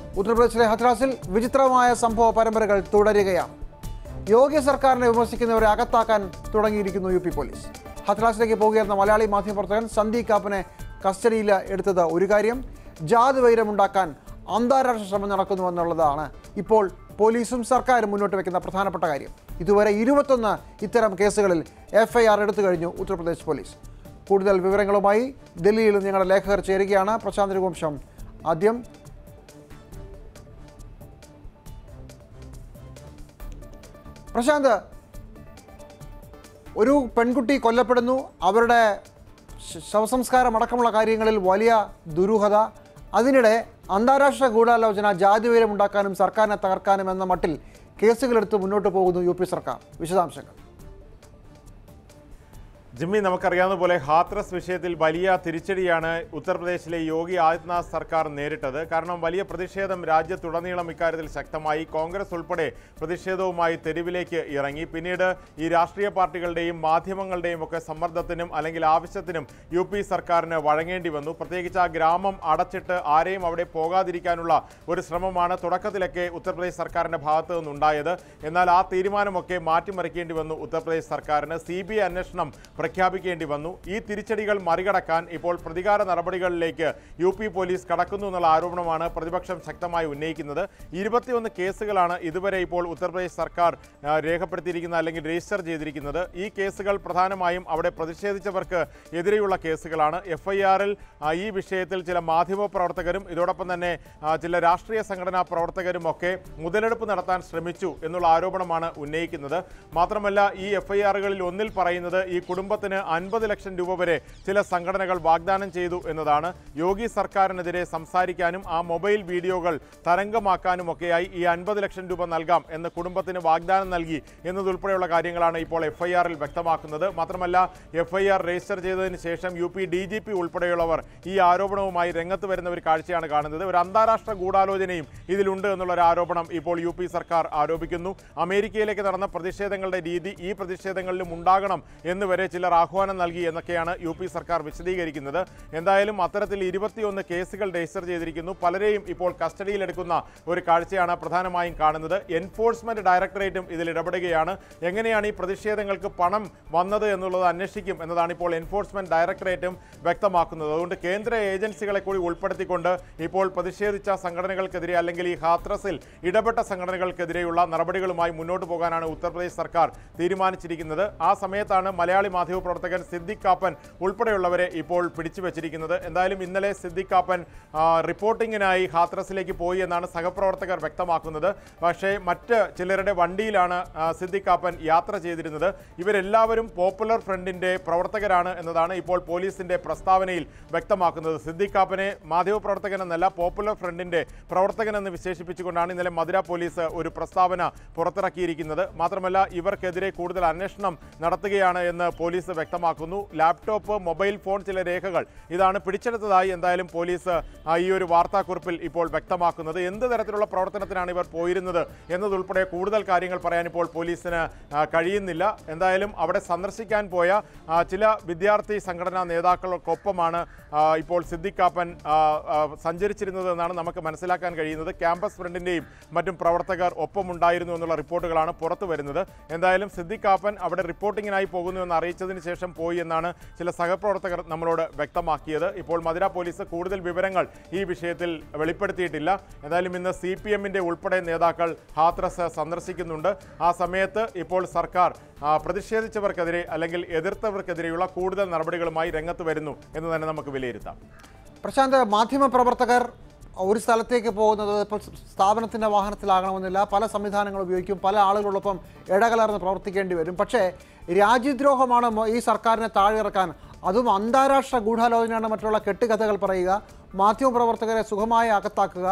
ഉത്തർപ്രദേശിലെ ഹത്രാസിൽ വിചിത്രമായ സംഭവ പരമ്പരകൾ തുടരുകയാണ് യോഗ്യ സർക്കാരിനെ വിമർശിക്കുന്നവരെ അകത്താക്കാൻ തുടങ്ങിയിരിക്കുന്നു യു പി പോലീസ് ഹത്രാസിലേക്ക് പോകുകയായിരുന്ന മലയാളി മാധ്യമപ്രവർത്തകൻ സന്ദീപ് കാപ്പനെ കസ്റ്റഡിയിൽ എടുത്തത് ഒരു കാര്യം ജാതി വൈരമുണ്ടാക്കാൻ അന്താരാഷ്ട്ര ശ്രമം നടക്കുന്നുവെന്നുള്ളതാണ് ഇപ്പോൾ പോലീസും സർക്കാരും മുന്നോട്ട് വയ്ക്കുന്ന പ്രധാനപ്പെട്ട കാര്യം ഇതുവരെ ഇരുപത്തൊന്ന് ഇത്തരം കേസുകളിൽ എഫ്ഐആർ എടുത്തു കഴിഞ്ഞു ഉത്തർപ്രദേശ് പോലീസ് കൂടുതൽ വിവരങ്ങളുമായി ഡൽഹിയിൽ നിന്ന് ഞങ്ങളുടെ ലേഖകർ ചേരുകയാണ് പ്രശാന്ത് രഘുവംശം ആദ്യം പ്രശാന്ത് ഒരു പെൺകുട്ടി കൊല്ലപ്പെടുന്നു അവരുടെ ശ- ശവസംസ്കാരം അടക്കമുള്ള കാര്യങ്ങളിൽ വലിയ ദുരൂഹത അതിനിടെ അന്താരാഷ്ട്ര ഗൂഢാലോചന ജാതിവൈരം ഉണ്ടാക്കാനും സർക്കാരിനെ തകർക്കാനും എന്ന മട്ടിൽ കേസുകളെടുത്ത് മുന്നോട്ട് പോകുന്നു യു പി സർക്കാർ വിശദാംശങ്ങൾ ജിമ്മി നമുക്കറിയാവുന്ന പോലെ ഹാത്രസ് വിഷയത്തിൽ വലിയ തിരിച്ചടിയാണ് ഉത്തർപ്രദേശിലെ യോഗി ആദിത്യനാഥ് സർക്കാർ നേരിട്ടത് കാരണം വലിയ പ്രതിഷേധം രാജ്യത്തുടനീളം ഇക്കാര്യത്തിൽ ശക്തമായി കോൺഗ്രസ് ഉൾപ്പെടെ പ്രതിഷേധവുമായി തെരുവിലേക്ക് ഇറങ്ങി പിന്നീട് ഈ രാഷ്ട്രീയ പാർട്ടികളുടെയും മാധ്യമങ്ങളുടെയും ഒക്കെ സമ്മർദ്ദത്തിനും അല്ലെങ്കിൽ ആവശ്യത്തിനും യു പി സർക്കാരിന് വഴങ്ങേണ്ടി വന്നു പ്രത്യേകിച്ച് ആ ഗ്രാമം അടച്ചിട്ട് ആരെയും അവിടെ പോകാതിരിക്കാനുള്ള ഒരു ശ്രമമാണ് തുടക്കത്തിലൊക്കെ ഉത്തർപ്രദേശ് സർക്കാരിന്റെ ഭാഗത്തു നിന്നുണ്ടായത് എന്നാൽ ആ തീരുമാനമൊക്കെ മാറ്റിമറിക്കേണ്ടി വന്നു ഉത്തർപ്രദേശ് സർക്കാരിന് സി ബി ഐ അന്വേഷണം പ്രഖ്യാപിക്കേണ്ടി വന്നു ഈ തിരിച്ചടികൾ മറികടക്കാൻ ഇപ്പോൾ പ്രതികാര നടപടികളിലേക്ക് യു പി പോലീസ് കടക്കുന്നു എന്നുള്ള ആരോപണമാണ് പ്രതിപക്ഷം ശക്തമായി ഉന്നയിക്കുന്നത് ഇരുപത്തിയൊന്ന് കേസുകളാണ് ഇതുവരെ ഇപ്പോൾ ഉത്തർപ്രദേശ് സർക്കാർ ആ, രേഖപ്പെടുത്തിയിരിക്കുന്ന അല്ലെങ്കിൽ രജിസ്റ്റർ ചെയ്തിരിക്കുന്നത് ഈ കേസുകൾ പ്രധാനമായും അവിടെ പ്രതിഷേധിച്ചവർക്ക് എതിരെയുള്ള കേസുകളാണ് എഫ് ഐ ആറിൽ ഈ വിഷയത്തിൽ ചില മാധ്യമ പ്രവർത്തകരും ഇതോടൊപ്പം തന്നെ ആ, ചില രാഷ്ട്രീയ സംഘടനാ പ്രവർത്തകരും ഒക്കെ മുതലെടുപ്പ് നടത്താൻ ശ്രമിച്ചു എന്നുള്ള ആരോപണമാണ് ഉന്നയിക്കുന്നത് മാത്രമല്ല ഈ എഫ് ഐ ആറുകളിൽ ഒന്നിൽ പറയുന്നത് ഈ കുടുംബത്തിന് അൻപത് ലക്ഷം രൂപ വരെ ചില സംഘടനകൾ വാഗ്ദാനം ചെയ്തു എന്നതാണ് യോഗി സർക്കാരിനെതിരെ സംസാരിക്കാനും ആ മൊബൈൽ വീഡിയോകൾ തരംഗമാക്കാനും ഒക്കെയായി ഈ അൻപത് ലക്ഷം രൂപ നൽകാം എന്ന് കുടുംബത്തിന് വാഗ്ദാനം നൽകി എന്നതുൾപ്പെടെയുള്ള കാര്യങ്ങളാണ് ഇപ്പോൾ എഫ് ഐ ആറിൽ വ്യക്തമാക്കുന്നത് മാത്രമല്ല എഫ് ഐ ആർ രജിസ്റ്റർ ചെയ്തതിന് ശേഷം U P D G P ഉൾപ്പെടെയുള്ളവർ ഈ ആരോപണവുമായി രംഗത്ത് വരുന്ന ഒരു കാഴ്ചയാണ് കാണുന്നത് ഒരു അന്താരാഷ്ട്ര ഗൂഢാലോചനയും ഇതിലുണ്ട് എന്നുള്ള ഒരു ആരോപണം ഇപ്പോൾ യു പി സർക്കാർ ആരോപിക്കുന്നു അമേരിക്കയിലേക്ക് നടന്ന പ്രതിഷേധങ്ങളുടെ രീതി ഈ പ്രതിഷേധങ്ങളിലും ഉണ്ടാകണം എന്ന് വരെ ചിലർ ആഹ്വാനം നൽകി എന്നൊക്കെയാണ് യു പി സർക്കാർ വിശദീകരിക്കുന്നത് എന്തായാലും അത്തരത്തിൽ ഇരുപത്തിയൊന്ന് കേസുകൾ രജിസ്റ്റർ ചെയ്തിരിക്കുന്നു പലരെയും ഇപ്പോൾ കസ്റ്റഡിയിലെടുക്കുന്ന ഒരു കാഴ്ചയാണ് പ്രധാനമായും കാണുന്നത് എൻഫോഴ്സ്മെന്റ് ഡയറക്ടറേറ്റും ഇതിൽ ഇടപെടുകയാണ് എങ്ങനെയാണ് ഈ പ്രതിഷേധങ്ങൾക്ക് പണം വന്നത് എന്നുള്ളത് അന്വേഷിക്കും എന്നതാണ് ഇപ്പോൾ എൻഫോഴ്സ്മെന്റ് ഡയറക്ടറേറ്റും വ്യക്തമാക്കുന്നത് അതുകൊണ്ട് കേന്ദ്ര ഏജൻസികളെ കൂടി ഉൾപ്പെടുത്തിക്കൊണ്ട് ഇപ്പോൾ പ്രതിഷേധിച്ച സംഘടനകൾക്കെതിരെ അല്ലെങ്കിൽ ഈ ഹാത്രസിൽ ഇടപെട്ട സംഘടനകൾക്കെതിരെയുള്ള നടപടികളുമായി മുന്നോട്ട് പോകാനാണ് ഉത്തർപ്രദേശ് സർക്കാർ തീരുമാനിച്ചിരിക്കുന്നത് ആ സമയത്താണ് മലയാളി മാധ്യമപ്രവർത്തകൻ സിദ്ദിഖ് കാപ്പൻ ഉൾപ്പെടെയുള്ളവരെ ഇപ്പോൾ പിടിച്ചു വെച്ചിരിക്കുന്നത് എന്തായാലും ഇന്നലെ സിദ്ദിഖ് കാപ്പൻ ആ, റിപ്പോർട്ടിങ്ങിനായി ഹാത്രസിലേക്ക് പോയി എന്നാണ് സഹപ്രവർത്തകർ വ്യക്തമാക്കുന്നത് പക്ഷേ മറ്റ് ചിലരുടെ വണ്ടിയിലാണ് ആ, സിദ്ദിഖ് കാപ്പൻ യാത്ര ചെയ്തിരുന്നത് ഇവരെല്ലാവരും പോപ്പുലർ ഫ്രണ്ടിന്റെ പ്രവർത്തകരാണ് എന്നതാണ് ഇപ്പോൾ പോലീസിന്റെ പ്രസ്താവനയിൽ വ്യക്തമാക്കുന്നത് സിദ്ദിഖ് കാപ്പനെ മാധ്യമപ്രവർത്തകൻ എന്നല്ല പോപ്പുലർ ഫ്രണ്ടിന്റെ പ്രവർത്തകൻ എന്ന് വിശേഷിപ്പിച്ചുകൊണ്ടാണ് ഇന്നലെ മധുര പോലീസ് ഒരു പ്രസ്താവന പുറത്തിറക്കിയിരിക്കുന്നത് മാത്രമല്ല ഇവർക്കെതിരെ കൂടുതൽ അന്വേഷണം നടത്തുകയാണ് എന്ന് പോലീസ് വ്യക്തമാക്കുന്നു ലാപ്ടോപ്പ് മൊബൈൽ ഫോൺ ചില രേഖകൾ ഇതാണ് പിടിച്ചെടുത്തതായി എന്തായാലും പോലീസ് ആ, ഈ ഒരു വാർത്താക്കുറിപ്പിൽ ഇപ്പോൾ വ്യക്തമാക്കുന്നത് എന്ത് തരത്തിലുള്ള പ്രവർത്തനത്തിനാണ് ഇവർ പോയിരുന്നത് എന്നതുൾപ്പെടെ കൂടുതൽ കാര്യങ്ങൾ പറയാൻ ഇപ്പോൾ പോലീസിന് ആ, കഴിയുന്നില്ല എന്തായാലും അവിടെ സന്ദർശിക്കാൻ പോയ ആ, ചില വിദ്യാർത്ഥി സംഘടനാ നേതാക്കൾക്കൊപ്പമാണ് ആ, ഇപ്പോൾ സിദ്ദിഖ് കാപ്പൻ ആ, ആ, സഞ്ചരിച്ചിരുന്നത് എന്നാണ് നമുക്ക് മനസ്സിലാക്കാൻ കഴിയുന്നത് ക്യാമ്പസ് ഫ്രണ്ടിൻ്റെയും മറ്റും പ്രവർത്തകർ ഒപ്പമുണ്ടായിരുന്നു എന്നുള്ള റിപ്പോർട്ടുകളാണ് പുറത്തു വരുന്നത് എന്തായാലും സിദ്ദിഖ് കാപ്പൻ അവിടെ റിപ്പോർട്ടിങ്ങിനായി പോകുന്നു എന്ന് അറിയിച്ചതിന് ശേഷം പോയി എന്നാണ് ചില സഹപ്രവർത്തകർ നമ്മളോട് വ്യക്തമാക്കിയത് ഇപ്പോൾ മധുര പോലീസ് കൂടുതൽ വിവരങ്ങൾ ഈ വിഷയത്തിൽ വെളിപ്പെടുത്തിയിട്ടില്ല എന്തായാലും ഇന്ന് സി പി എമ്മിൻ്റെ ഉൾപ്പെടെ നേതാക്കൾ ഹാത്രസ് സന്ദർശിക്കുന്നുണ്ട് ആ സമയത്ത് ഇപ്പോൾ സർക്കാർ ആ, പ്രതിഷേധിച്ചവർക്കെതിരെ അല്ലെങ്കിൽ എതിർത്തവർക്കെതിരെയുള്ള കൂടുതൽ നടപടികളുമായി രംഗത്ത് വരുന്നു എന്ന് തന്നെ നമുക്ക് വിലയിരുത്താം പ്രശാന്ത് മാധ്യമപ്രവർത്തകർ ഒരു സ്ഥലത്തേക്ക് പോകുന്നത് ഇപ്പോൾ സ്ഥാപനത്തിൻ്റെ വാഹനത്തിലാകണമെന്നില്ല പല സംവിധാനങ്ങൾ ഉപയോഗിക്കും പല ആളുകളോടൊപ്പം ഇടകലർന്ന് പ്രവർത്തിക്കേണ്ടി വരും പക്ഷേ രാജ്യദ്രോഹമാണ് മോ- ഈ സർക്കാരിനെ താഴെ ഇറക്കാൻ അതും അന്താരാഷ്ട്ര ഗൂഢാലോചനയാണ് മറ്റുള്ള കെട്ടുകഥകൾ പറയുക മാധ്യമപ്രവർത്തകരെ സുഖമായി അകത്താക്കുക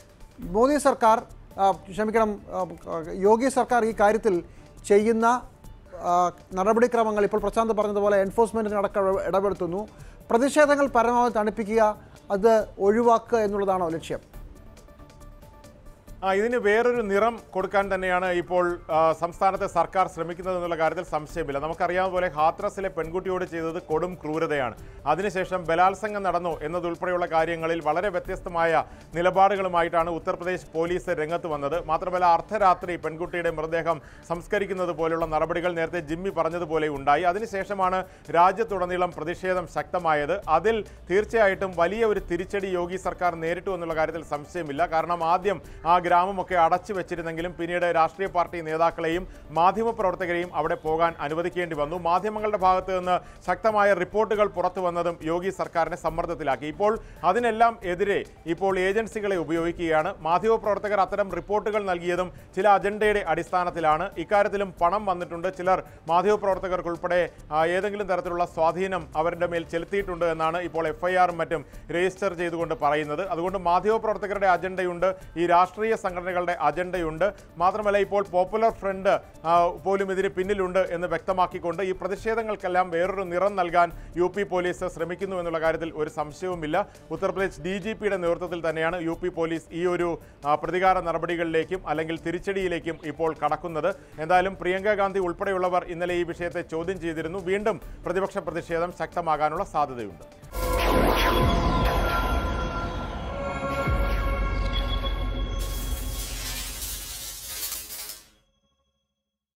മോദി സർക്കാർ ആ, ക്ഷമിക്കണം ആ, യോഗി സർക്കാർ ഈ കാര്യത്തിൽ ചെയ്യുന്ന ആ, നടപടിക്രമങ്ങൾ ഇപ്പോൾ പ്രശാന്ത് പറഞ്ഞതുപോലെ എൻഫോഴ്സ്മെൻറ്റിനടക്കം ഇടപെടുത്തുന്നു പ്രതിഷേധങ്ങൾ പരമാവധി തണുപ്പിക്കുക അത് ഒഴിവാക്കുക എന്നുള്ളതാണോ ലക്ഷ്യം ആ, ഇതിന് വേറൊരു നിറം കൊടുക്കാൻ തന്നെയാണ് ഇപ്പോൾ ആ, സംസ്ഥാനത്തെ സർക്കാർ ശ്രമിക്കുന്നത് എന്നുള്ള കാര്യത്തിൽ സംശയമില്ല നമുക്കറിയാവുന്ന പോലെ ഹാത്രസിലെ പെൺകുട്ടിയോട് ചെയ്തത് കൊടും ക്രൂരതയാണ് അതിനുശേഷം ബലാത്സംഗം നടന്നു എന്നതുൾപ്പെടെയുള്ള കാര്യങ്ങളിൽ വളരെ വ്യത്യസ്തമായ നിലപാടുകളുമായിട്ടാണ് ഉത്തർപ്രദേശ് പോലീസ് രംഗത്ത് വന്നത് മാത്രമല്ല അർദ്ധരാത്രി പെൺകുട്ടിയുടെ മൃതദേഹം സംസ്കരിക്കുന്നത് പോലുള്ള നടപടികൾ നേരത്തെ ജിമ്മി പറഞ്ഞതുപോലെ ഉണ്ടായി അതിനുശേഷമാണ് രാജ്യത്തുടനീളം പ്രതിഷേധം ശക്തമായത് അതിൽ തീർച്ചയായിട്ടും വലിയ ഒരു തിരിച്ചടി യോഗി സർക്കാർ നേരിട്ടു എന്നുള്ള കാര്യത്തിൽ സംശയമില്ല കാരണം ആദ്യം ആ ഗ്രാമമൊക്കെ അടച്ചു വെച്ചിരുന്നെങ്കിലും പിന്നീട് രാഷ്ട്രീയ പാർട്ടി നേതാക്കളെയും മാധ്യമപ്രവർത്തകരെയും അവിടെ പോകാൻ അനുവദിക്കേണ്ടി വന്നു മാധ്യമങ്ങളുടെ ഭാഗത്ത് നിന്ന് ശക്തമായ റിപ്പോർട്ടുകൾ പുറത്തു വന്നതും യോഗി സർക്കാരിനെ സമ്മർദ്ദത്തിലാക്കി ഇപ്പോൾ അതിനെല്ലാം എതിരെ ഇപ്പോൾ ഏജൻസികളെ ഉപയോഗിക്കുകയാണ് മാധ്യമപ്രവർത്തകർ അത്തരം റിപ്പോർട്ടുകൾ നൽകിയതും ചില അജണ്ടയുടെ അടിസ്ഥാനത്തിലാണ് ഇക്കാര്യത്തിലും പണം വന്നിട്ടുണ്ട് ചിലർ മാധ്യമപ്രവർത്തകർക്കുൾപ്പെടെ ആ, ഏതെങ്കിലും തരത്തിലുള്ള സ്വാധീനം അവരുടെ മേൽ ചെലുത്തിയിട്ടുണ്ട് എന്നാണ് ഇപ്പോൾ എഫ്ഐആറും മറ്റും രജിസ്റ്റർ ചെയ്തുകൊണ്ട് പറയുന്നത് അതുകൊണ്ട് മാധ്യമപ്രവർത്തകരുടെ അജണ്ടയുണ്ട് ഈ രാഷ്ട്രീയ സംഘടനകളുടെ അജണ്ടയുണ്ട് മാത്രമല്ല ഇപ്പോൾ പോപ്പുലർ ഫ്രണ്ട് ആ, പോലും ഇതിന് പിന്നിലുണ്ട് എന്ന് വ്യക്തമാക്കിക്കൊണ്ട് ഈ പ്രതിഷേധങ്ങൾക്കെല്ലാം വേറൊരു നിറം നൽകാൻ യു പി പോലീസ് ശ്രമിക്കുന്നു എന്നുള്ള കാര്യത്തിൽ ഒരു സംശയവുമില്ല ഉത്തർപ്രദേശ് ഡി ജി പിയുടെ നേതൃത്വത്തിൽ തന്നെയാണ് യു പി പോലീസ് ഈ ഒരു ആ, പ്രതികാര നടപടികളിലേക്കും അല്ലെങ്കിൽ തിരിച്ചടിയിലേക്കും ഇപ്പോൾ കടക്കുന്നത് എന്തായാലും പ്രിയങ്ക ഗാന്ധി ഉൾപ്പെടെയുള്ളവർ ഇന്നലെ ഈ വിഷയത്തെ ചോദ്യം ചെയ്തിരുന്നു വീണ്ടും പ്രതിപക്ഷ പ്രതിഷേധം ശക്തമാകാനുള്ള സാധ്യതയുണ്ട്